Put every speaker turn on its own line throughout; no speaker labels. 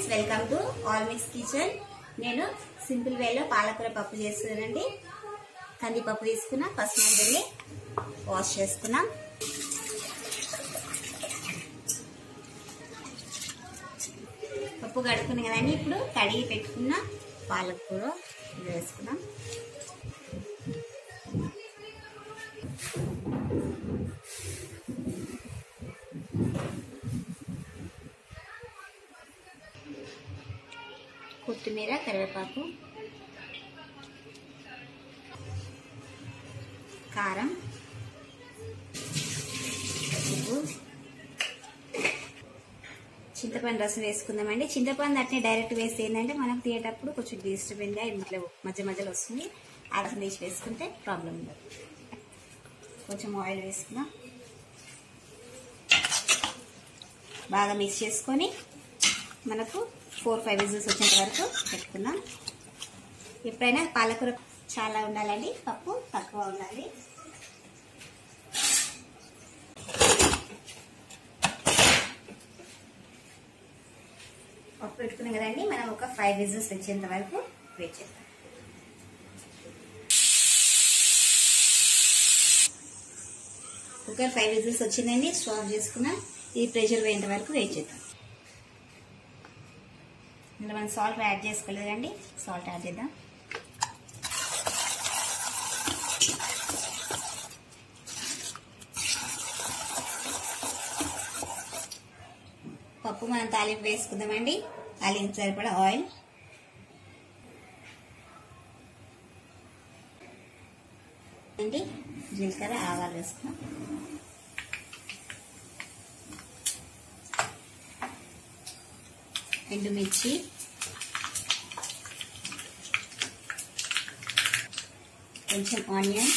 friends welcome to All Mix Kitchen నేను simple వేలో పాలకూర పప్పు చేస్తున్నానండి కందిపప్పు తీసుకున్నా ఫస్ట్ దీన్ని వాష్ చేసుకున్నాం పప్పు కడుక్కున్నాం కదండి ఇప్పుడు కడిగి పెట్టుకున్న పాలకూర ఇది వేసుకున్నాం కొత్తిమీర కరివేపాకు కారం ఉప్పు చింతపండు రసం వేసుకుందామండి చింతపండు అట్నే డైరెక్ట్ వేస్తే ఏంటంటే మనం తీయేటప్పుడు కొంచెం డిస్టర్బెన్స్ అయ్యి ఇట్లా మధ్య మధ్యలో వస్తుంది ఆ రసం తీసి వేసుకుంటే ప్రాబ్లం ఉండదు కొంచెం ఆయిల్ వేసుకుందాం బాగా మిక్స్ చేసుకొని మనకు ఫోర్ ఫైవ్ విజిల్స్ వచ్చేంత వరకు పెట్టుకుందాం ఎప్పుడైనా పాలకూర చాలా ఉండాలండి పప్పు తక్కువ ఉండాలి పప్పు పెట్టుకున్నాం కదండి మనం ఒక ఫైవ్ విజిల్స్ వచ్చేంత వరకు వెయిట్ చేద్దాం కుక్కర్ ఫైవ్ విజిల్స్ వచ్చిందండి స్టవ్ చేసుకున్నాం ఈ ప్రెషర్ పోయేంత వరకు వెయిట్ చేద్దాం ఇందులో మనం సాల్ట్ యాడ్ చేసుకోలేదండి సాల్ట్ యాడ్ చేద్దాం పప్పు మనం తాలింపు వేసుకుందామండి తాలింపు సరిపడా ఆయిల్ అండి జీలకర్ర ఆవాలు వేసుకున్నాం ఎండుమిర్చి కొంచెం ఆనియన్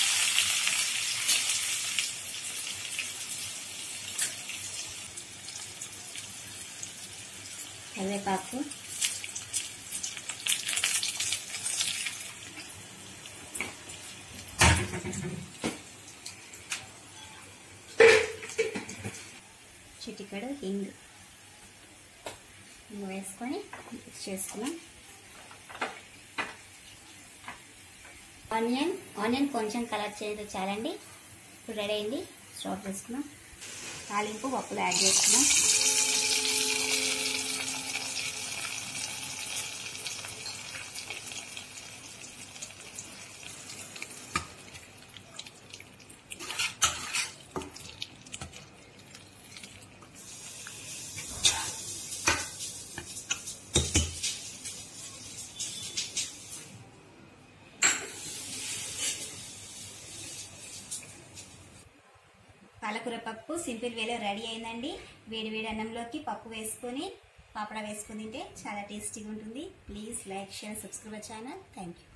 కరివేపాకు చిటికడు హింగ్ హింగ్ వేసుకొని మిక్స్ చేసుకున్నాం ఆనియన్ ఆనియన్ కొంచెం కలర్ చేయండి చాలండి ఇప్పుడు రెడీ అయింది స్టవ్ చేసుకున్నాం తాలింపు పప్పులు యాడ్ చేసుకున్నాం పాలకూర పప్పు సింపుల్ వేలో రెడీ అయిందండి వేడి వేడి అన్నంలోకి పప్పు వేసుకొని పాపడ వేసుకొని తింటే చాలా టేస్టీగా ఉంటుంది please like share subscribe channel thank you